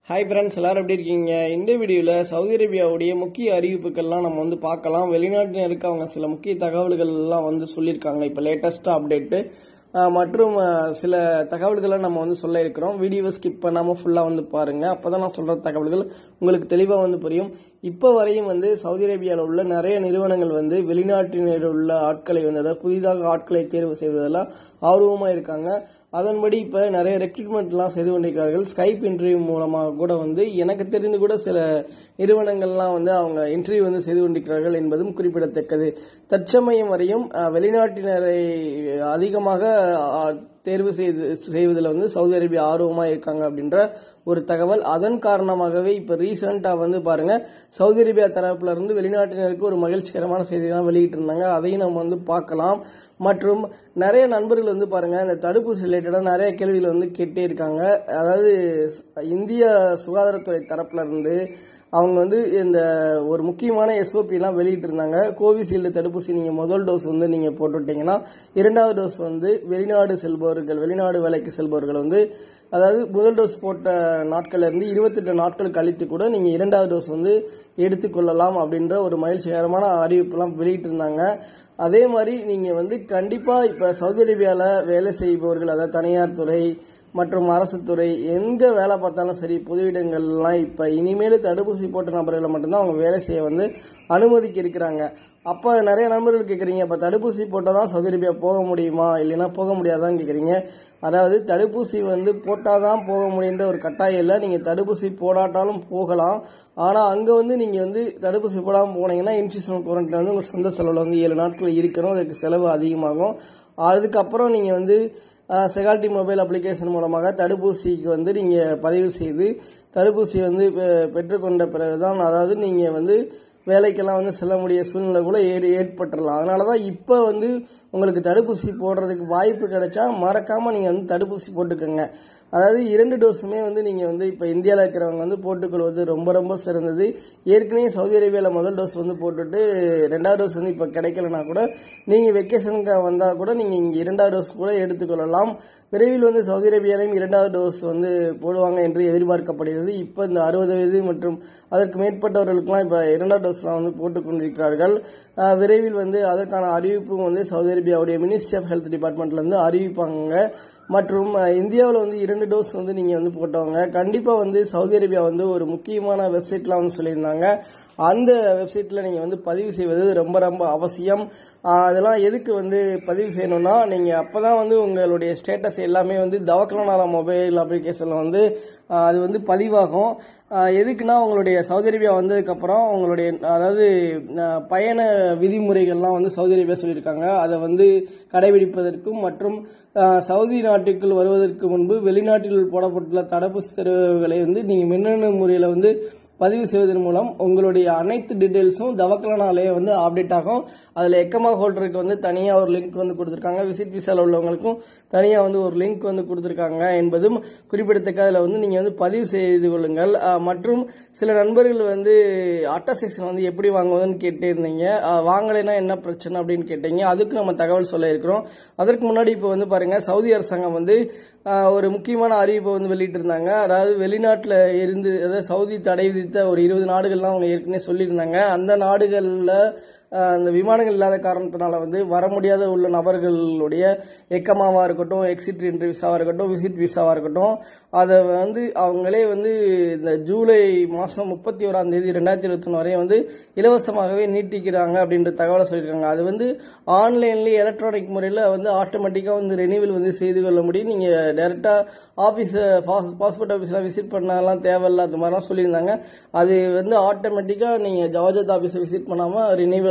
hi friends எல்லாரும் எப்படி இருக்கீங்க இந்த வீடியோவில் சவுதி அரேபியாவுடைய முக்கிய அறிவிப்புகள்லாம் நம்ம வந்து பார்க்கலாம் வெளிநாட்டினருக்கு அவங்க சில முக்கிய தகவல்கள் எல்லாம் வந்து சொல்லியிருக்காங்க இப்போ லேட்டஸ்ட்டாக அப்டேட்டு மற்றும் அஹ், சில தகவல்களை நம்ம வந்து சொல்ல இருக்கிறோம் வீடியோவை ஸ்கிப் பண்ணாமல் ஃபுல்லாக வந்து பாருங்கள் அப்போ தான் நான் சொல்கிற தகவல்கள் உங்களுக்கு தெளிவாக வந்து புரியும் இப்போ வரையும் வந்து சவுதி அரேபியாவில் உள்ள நிறைய நிறுவனங்கள் வந்து வெளிநாட்டினர் உள்ள ஆட்களை வந்து அதாவது புதிதாக ஆட்களை தேர்வு செய்வதெல்லாம் ஆர்வமாக இருக்காங்க அதன்படி இப்போ நிறைய ரெக்ரூட்மெண்ட்லாம் செய்து கொண்டிருக்கிறார்கள் ஸ்கைப் இன்டர்வியூ மூலமாக கூட வந்து எனக்கு தெரிந்து கூட சில நிறுவனங்கள்லாம் வந்து அவங்க இன்டர்வியூ வந்து செய்து கொண்டிருக்கிறார்கள் என்பதும் குறிப்பிடத்தக்கது தற்சமயம் வரையும் அஹ், வெளிநாட்டினரை அதிகமாக அஹ், தேர்வு செய்து செய்வதில் வந்து சவுதி அரேபியா ஆர்வமாக இருக்காங்க அப்படின்ற ஒரு தகவல் அதன் காரணமாகவே இப்போ ரீசெண்டாக வந்து பாருங்க சவுதி அரேபியா தரப்புல இருந்து வெளிநாட்டினருக்கு ஒரு மகிழ்ச்சிகரமான செய்திலாம் வெளியிட்டு இருந்தாங்க அதையும் நம்ம வந்து பார்க்கலாம் மற்றும் நிறைய நண்பர்கள் வந்து பாருங்க இந்த தடுப்பூசி ரிலேட்டடாக நிறைய கேள்விகள் வந்து கேட்டே இருக்காங்க அதாவது இந்திய சுகாதாரத்துறை தரப்புல இருந்து அவங்க வந்து இந்த ஒரு முக்கியமான எஸ்ஓபிலாம் வெளியிட்டிருந்தாங்க கோவிஷீல்டு தடுப்பூசி நீங்கள் முதல் டோஸ் வந்து நீங்கள் போட்டுவிட்டீங்கன்னா இரண்டாவது டோஸ் வந்து வெளிநாடு செல்பவர்கள் வெளிநாடு வேலைக்கு செல்பவர்கள் வந்து அதாவது முதல் டோஸ் போட்ட நாட்கள்ல இருந்து இருபத்தெட்டு நாட்கள் கழித்து கூட நீங்கள் இரண்டாவது டோஸ் வந்து எடுத்துக்கொள்ளலாம் அப்படின்ற ஒரு மகிழ்ச்சிகரமான அறிவிப்புலாம் வெளியிட்டிருந்தாங்க அதே மாதிரி நீங்கள் வந்து கண்டிப்பாக இப்போ சவுதி அரேபியாவில் வேலை செய்பவர்கள் அதாவது தனியார் துறை மற்றும் அரசு துறை எங்க வேலை பார்த்தாலும் சரி பொது இடங்கள்லாம் இப்போ இனிமேல் தடுப்பூசி போட்ட நபர்களை மட்டும்தான் அவங்க வேலை செய்ய வந்து அனுமதிக்க இருக்கிறாங்க அப்போ நிறைய நண்பர்கள் கேட்குறீங்க இப்போ தடுப்பூசி போட்டால் தான் சவுதி அரேபியா போக முடியுமா இல்லைன்னா போக முடியாதான்னு கேட்குறீங்க அதாவது தடுப்பூசி வந்து போட்டால் தான் போக முடியுன்ற ஒரு கட்டாயம் இல்லை நீங்கள் தடுப்பூசி போடாட்டாலும் போகலாம் ஆனால் அங்கே வந்து நீங்கள் வந்து தடுப்பூசி போடாமல் போனீங்கன்னா இன்ஸ்டியூஷனல் குவாரண்டைன் வந்து உங்கள் சொந்த செலவில் வந்து ஏழு நாட்கள் இருக்கணும் அதுக்கு செலவு அதிகமாகும் அதுக்கப்புறம் நீங்கள் வந்து செகால்டி மொபைல் அப்ளிகேஷன் மூலமாக தடுப்பூசிக்கு வந்து நீங்கள் பதிவு செய்து தடுப்பூசி வந்து பெ- பெற்றுக்கொண்ட பிறகுதான் அதாவது நீங்கள் வந்து வேலைக்கெல்லாம் வந்து செல்ல முடிய சூழ்நிலை கூட ஏறி ஏற்பட்டுடலாம் அதனால தான் இப்போ வந்து உங்களுக்கு தடுப்பூசி போடுறதுக்கு வாய்ப்பு கிடைச்சா மறக்காமல் நீங்கள் வந்து தடுப்பூசி போட்டுக்கோங்க அதாவது இரண்டு டோஸுமே வந்து நீங்கள் வந்து இப்போ இந்தியாவில் இருக்கிறவங்க வந்து போட்டுக்கொள்வது ரொம்ப ரொம்ப சிறந்தது ஏற்கனவே சவுதி அரேபியாவில் முதல் டோஸ் வந்து போட்டுட்டு ரெண்டாவது டோஸ் வந்து இப்போ கிடைக்கலனா கூட நீங்கள் வெக்கேஷனுக்கு வந்தால் கூட நீங்கள் இங்கே இரண்டாவது டோஸ் கூட எடுத்துக்கொள்ளலாம் விரைவில் வந்து சவுதி அரேபியாலையும் இரண்டாவது டோஸ் வந்து போடுவாங்க என்று எதிர்பார்க்கப்படுகிறது இப்போ இந்த அறுபது வயது மற்றும் அதற்கு மேற்பட்டவர்களுக்கெல்லாம் இப்போ இரண்டாவது டோஸ்லாம் வந்து போட்டுக் கொண்டிருக்கிறார்கள் அஹ் விரைவில் வந்து அதற்கான அறிவிப்பும் வந்து சவுதி அரேபியாவுடைய மினிஸ்ட்ரி ஆஃப் ஹெல்த் டிபார்ட்மெண்ட்ல இருந்து அறிவிப்பாங்க மற்றும் இந்தியாவில் வந்து இரண்டு டோஸ் வந்து நீங்கள் வந்து போட்டவங்க கண்டிப்பாக வந்து சவுதி அரேபியா வந்து ஒரு முக்கியமான வெப்சைட்லாம் வந்து சொல்லியிருந்தாங்க அந்த வெப்சைட்டில் நீங்கள் வந்து பதிவு செய்வது ரொம்ப ரொம்ப அவசியம் ஆஹ் அதெல்லாம் எதுக்கு வந்து பதிவு செய்யணும்னா நீங்கள் அப்போ தான் வந்து உங்களுடைய ஸ்டேட்டஸ் எல்லாமே வந்து தவக்கலனால மொபைல் அப்ளிகேஷனில் வந்து ஆஹ் அது வந்து பதிவாகும் ஆஹ் எதுக்குன்னா உங்களுடைய சவுதி அரேபியா வந்ததுக்கப்புறம் உங்களுடைய அதாவது ஆஹ் பயண விதிமுறைகள்லாம் வந்து சவுதி அரேபியா சொல்லியிருக்காங்க அதை வந்து கடைபிடிப்பதற்கும் மற்றும் ஆஹ் சவுதி நாட்டுக்குள் வருவதற்கு முன்பு வெளிநாட்டில் போடப்பட்டுள்ள தடுப்பூசி தரவுகளை வந்து நீங்கள் மின்னணு முறையில் வந்து பதிவு செய்வதன் மூலம் உங்களுடைய அனைத்து டீடைல்ஸும் தவக்கலனாலே வந்து அப்டேட் ஆகும் அதில் எக்கமா ஹோல்டருக்கு வந்து தனியாக ஒரு லிங்க் வந்து கொடுத்துருக்காங்க விசிட் விசால உள்ளவங்களுக்கும் தனியாக வந்து ஒரு லிங்க் வந்து கொடுத்துருக்காங்க என்பதும் குறிப்பிடத்தக்க அதில் வந்து நீங்கள் வந்து பதிவு செய்து கொள்ளுங்கள் அஹ், மற்றும் சில நண்பர்கள் வந்து அட்டசேஷன் வந்து எப்படி வாங்குவதுன்னு கேட்டே இருந்தீங்க அஹ், வாங்கலைன்னா என்ன பிரச்சனை அப்படின்னு கேட்டீங்க அதுக்கு நம்ம தகவல் சொல்ல இருக்கிறோம் அதற்கு முன்னாடி இப்போ வந்து பாருங்க சவுதி அரசாங்கம் வந்து அஹ், ஒரு முக்கியமான அறிவிப்பை வந்து வெளியிட்டிருந்தாங்க அதாவது வெளிநாட்டில் இருந்து அதாவது சவுதி தடை விதித்த ஒரு இருபது நாடுகள்லாம் அவங்க ஏற்கனவே சொல்லியிருந்தாங்க அந்த நாடுகளில் அஹ், அந்த விமானங்கள் இல்லாத காரணத்தினால வந்து வர முடியாத உள்ள நபர்களுடைய எக்கமாவா இருக்கட்டும் எக்ஸிட் என்ட்ரி விசாவா இருக்கட்டும் விசிட் விசாவா இருக்கட்டும் அதை வந்து அவங்களே வந்து இந்த ஜூலை மாதம் முப்பத்தி ஓராம் தேதி ரெண்டாயிரத்தி இருபத்தி ஒன்று வரையும் வந்து இலவசமாகவே நீட்டிக்கிறாங்க அப்படின்ற தகவலை சொல்லியிருக்காங்க அது வந்து ஆன்லைன்லேயே எலக்ட்ரானிக் முறையில் வந்து ஆட்டோமேட்டிக்காக வந்து ரெனியூவல் வந்து செய்து கொள்ள முடியும் நீங்கள் டேரெக்டாக ஆஃபீஸ் பாஸ்போர்ட் ஆஃபீஸ்லாம் விசிட் பண்ணலாம் தேவையில்ல அது மாதிரிலாம் சொல்லியிருந்தாங்க அது வந்து ஆட்டோமேட்டிக்காக நீங்கள் ஜவாஜத் ஆஃபீஸை விசிட் பண்ணாமல் ரினியூவல்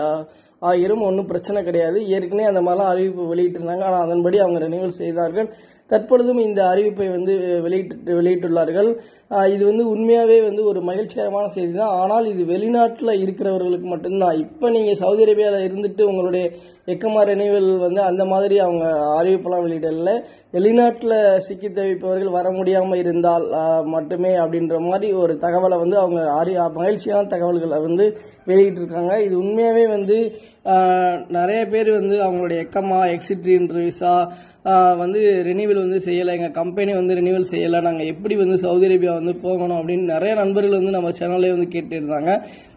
ஆகிரும் ஒன்றும் பிரச்சனை கிடையாது ஏற்கனவே அந்த மாதிரிலாம் அறிவிப்பு வெளியிட்டிருந்தாங்க ஆனால் அதன்படி அவங்க ரெனியூவல் செய்தார்கள் தற்பொழுதும் இந்த அறிவிப்பை வந்து வெளியிட்டு வெளியிட்டுள்ளார்கள் ஆஹ் இது வந்து உண்மையாகவே வந்து ஒரு மகிழ்ச்சிகரமான செய்தி தான் ஆனால் இது வெளிநாட்டில் இருக்கிறவர்களுக்கு மட்டும்தான் இப்போ நீங்கள் சவுதி அரேபியாவில் இருந்துட்டு உங்களுடைய எக்கமா ரெனிவல் வந்து அந்த மாதிரி அவங்க அறிவிப்பெல்லாம் வெளியிடல வெளிநாட்டில் சிக்கி தவிப்பவர்கள் வர முடியாமல் இருந்தால் ஆஹ், மட்டுமே அப்படின்ற மாதிரி ஒரு தகவலை வந்து அவங்க அறி மகிழ்ச்சியான தகவல்களை வந்து வெளியிட்டிருக்காங்க இது உண்மையாகவே வந்து ஆஹ், நிறைய பேர் வந்து அவங்களுடைய எக்கமா எக்ஸிட்ரின் விசா வந்து ரெனிவல் வந்து செய்யலை எங்கள் கம்பெனி வந்து ரெனிவல் செய்யலை நாங்கள் எப்படி வந்து சவுதி அரேபியா வந்து போகணும் அப்படின்னு நிறைய நண்பர்கள் வந்து நம்ம சேனல்லே வந்து கேட்டுருந்தாங்க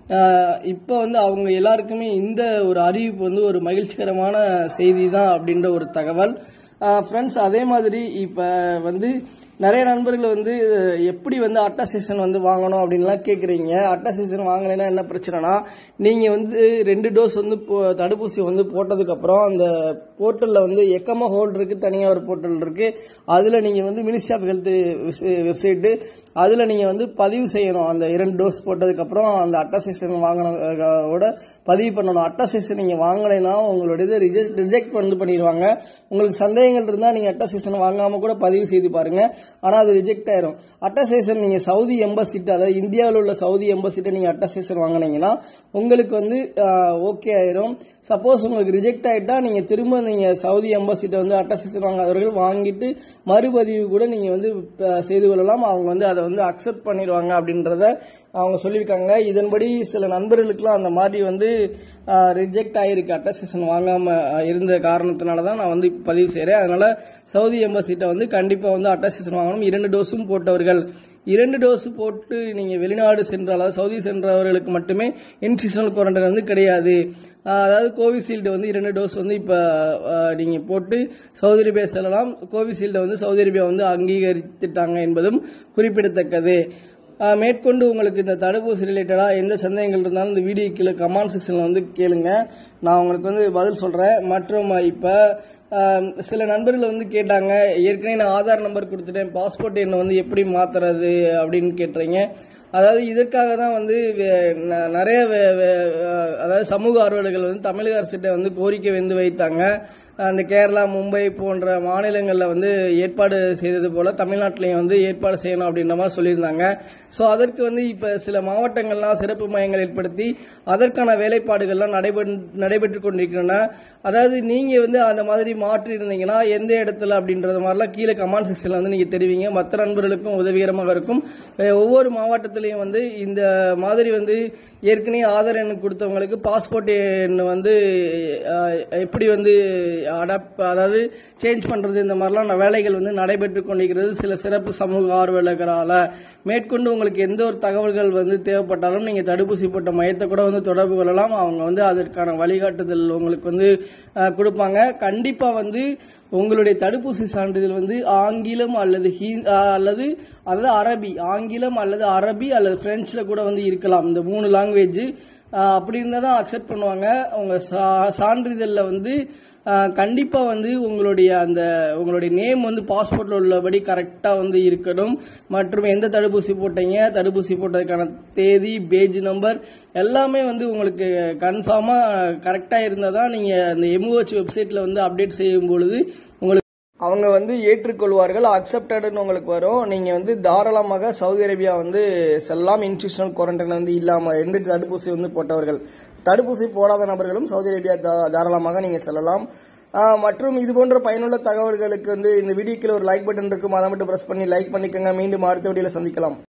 இப்போ வந்து அவங்க எல்லாருக்குமே இந்த ஒரு அறிவிப்பு வந்து ஒரு மகிழ்ச்சிகரமான செய்தி தான் அப்படின்ற ஒரு தகவல் ஃப்ரெண்ட்ஸ் அதே மாதிரி இப்போ வந்து நிறைய நண்பர்கள் வந்து எப்படி வந்து அட்டசேஷன் வந்து வாங்கணும் அப்படின்லாம் கேட்குறீங்க அட்டசேஷன் வாங்கலைன்னா என்ன பிரச்சனைனா நீங்கள் வந்து ரெண்டு டோஸ் வந்து போ- தடுப்பூசி வந்து போட்டதுக்கப்புறம் அந்த போர்ட்டலில் வந்து எக்கமா ஹோல்டருக்கு தனியாக ஒரு போர்ட்டல் இருக்குது அதில் நீங்கள் வந்து மினிஸ்ட்ரி ஆஃப் ஹெல்த் வெப்சைட்டு அதில் நீங்கள் வந்து பதிவு செய்யணும் அந்த இரண்டு டோஸ் போட்டதுக்கப்புறம் அந்த அட்டசேஷன் வாங்கினோட பதிவு பண்ணணும் அட்டசேஷன் நீங்கள் வாங்கலைன்னா உங்களுடைய ரிஜெக்ட் ரிஜெக்ட் வந்து பண்ணிடுவாங்க உங்களுக்கு சந்தேகங்கள் இருந்தால் நீங்கள் அட்டசேஷன் வாங்காமல் கூட பதிவு செய்து பாருங்கள் ஆனால் அது ரிஜெக்ட் ஆயிரும் அட்டசேஷன் நீங்கள் சவுதி எம்பசிட்ட அதாவது இந்தியாவில் உள்ள சவுதி எம்பசிட்ட நீங்கள் அட்டசேஷன் வாங்கினீங்கன்னா உங்களுக்கு வந்து ஓகே ஆயிரும் சப்போஸ் உங்களுக்கு ரிஜெக்ட் ஆயிட்டா நீங்கள் திரும்ப நீங்கள் சவுதி எம்பசிட்ட வந்து அட்டசேஷன் வாங்காதவர்கள் வாங்கிட்டு மறுபதிவு கூட நீங்கள் வந்து அஹ், செய்து கொள்ளலாம் அவங்க வந்து அதை வந்து அக்செப்ட் பண்ணிடுவாங்க அப்படின்றத அவங்க சொல்லியிருக்காங்க இதன்படி சில நண்பர்களுக்கெல்லாம் அந்த மாதிரி வந்து ரிஜெக்ட் ஆகிருக்கு அட்டசேஷன் வாங்காமல் இருந்த காரணத்தினால தான் நான் வந்து இப்ப பதிவு செய்கிறேன் அதனால சவுதி எம்பசிட்ட வந்து கண்டிப்பாக வந்து அட்டசேஷன் வாங்கணும் இரண்டு டோஸும் போட்டவர்கள் இரண்டு டோஸ் போட்டு நீங்கள் வெளிநாடு சென்ற அதாவது சவுதி சென்றவர்களுக்கு மட்டுமே இன்ஸ்டியூஷனல் குவாரண்டைன் வந்து கிடையாது ஆஹ் அதாவது கோவிஷீல்டு வந்து இரண்டு டோஸ் வந்து இப்போ நீங்கள் போட்டு சவுதி அரேபியா செல்லலாம் கோவிஷீல்டை வந்து சவுதி அரேபியா வந்து அங்கீகரித்துட்டாங்க என்பதும் குறிப்பிடத்தக்கது ஆஹ் மேற்கொண்டு உங்களுக்கு இந்த தடுப்பூசி ரிலேட்டடாக எந்த சந்தேகங்கள் இருந்தாலும் இந்த வீடியோ கீழே கமெண்ட் செக்ஷனில் வந்து கேளுங்க நான் உங்களுக்கு வந்து பதில் சொல்கிறேன் மற்றும் இப்போ சில நண்பர்கள் வந்து கேட்டாங்க ஏற்கனவே நான் ஆதார் நம்பர் கொடுத்துட்டேன் பாஸ்போர்ட் எண்ணை வந்து எப்படி மாற்றுறது அப்படின்னு கேட்டுறீங்க அதாவது இதற்காக தான் வந்து வே- ந- நிறைய வே- வே- அதாவது சமூக ஆர்வலர்கள் வந்து தமிழக அரசிட்ட வந்து கோரிக்கை வந்து வைத்தாங்க அந்த கேரளா மும்பை போன்ற மாநிலங்களில் வந்து ஏற்பாடு செய்தது போல தமிழ்நாட்டிலையும் வந்து ஏற்பாடு செய்யணும் அப்படின்ற மாதிரி சொல்லியிருந்தாங்க ஸோ அதற்கு வந்து இப்போ சில மாவட்டங்கள்லாம் சிறப்பு மையங்கள் ஏற்படுத்தி அதற்கான வேலைப்பாடுகள்லாம் நடைபெற் நடைபெற்று கொண்டிருக்கின்றன அதாவது நீங்கள் வந்து அந்த மாதிரி மாற்றி இருந்தீங்கன்னா எந்த இடத்துல அப்படின்றது மாதிரிலாம் கீழே கமெண்ட் செக்ஷனில் வந்து நீங்கள் தெரிவிங்க மற்ற நண்பர்களுக்கும் உதவிகரமாக இருக்கும் அஹ் ஒவ்வொரு மாவட்டத்திலையும் வந்து இந்த மாதிரி வந்து ஏற்கனவே ஆதார் எண் கொடுத்தவங்களுக்கு பாஸ்போர்ட் எண் வந்து அஹ், எப்படி வந்து அடாப்ட் அதாவது சேஞ்ச் பண்ணுறது இந்த மாதிரிலாம் ந- வேலைகள் வந்து நடைபெற்று கொண்டிருக்கிறது சில சிறப்பு சமூக ஆர்வலர்களால் மேற்கொண்டு உங்களுக்கு எந்த ஒரு தகவல்கள் வந்து தேவைப்பட்டாலும் நீங்கள் தடுப்பூசி போட்ட மையத்தை கூட வந்து தொடர்பு கொள்ளலாம் அவங்க வந்து அதற்கான வழிகாட்டுதல் உங்களுக்கு வந்து அஹ், கொடுப்பாங்க கண்டிப்பாக வந்து உங்களுடைய தடுப்பூசி சான்றிதழ் வந்து ஆங்கிலம் அல்லது ஹீ அஹ், அல்லது அதாவது அரபி ஆங்கிலம் அல்லது அரபி அல்லது பிரெஞ்சில் கூட வந்து இருக்கலாம் இந்த மூணு லாங்குவேஜ் அப்படி இருந்தால் தான் அக்செப்ட் பண்ணுவாங்க உங்க சா- சான்றிதழில் வந்து கண்டிப்பாக வந்து உங்களுடைய அந்த உங்களுடைய நேம் வந்து பாஸ்போர்ட்டில் உள்ளபடி கரெக்டாக வந்து இருக்கணும் மற்றும் எந்த தடுப்பூசி போட்டீங்க தடுப்பூசி போட்டதுக்கான தேதி பேஜ் நம்பர் எல்லாமே வந்து உங்களுக்கு கன்ஃபார்மாக கரெக்டாக இருந்தால் தான் நீங்கள் அந்த எம்ஓஹெச் வெப்சைட்டில் வந்து அப்டேட் செய்யும் பொழுது உங்களுக்கு அவங்க வந்து ஏற்றுக்கொள்வார்கள் அக்செப்டட்னு உங்களுக்கு வரும் நீங்கள் வந்து தாராளமாக சவுதி அரேபியா வந்து செல்லாம் இன்ஸ்டியூஷனல் குவாரண்டைன் வந்து இல்லாமல் ரெண்டு தடுப்பூசி வந்து போட்டவர்கள் தடுப்பூசி போடாத நபர்களும் சவுதி அரேபியா தா- தாராளமாக நீங்கள் செல்லலாம் ஆஹ் மற்றும் இது போன்ற பயனுள்ள தகவல்களுக்கு வந்து இந்த வீடியோக்கில் ஒரு லைக் பட்டன் இருக்கும் அதை மட்டும் பிரஸ் பண்ணி லைக் பண்ணிக்கோங்க மீண்டும் அடுத்த வீடியோவில் சந்திக்கலாம்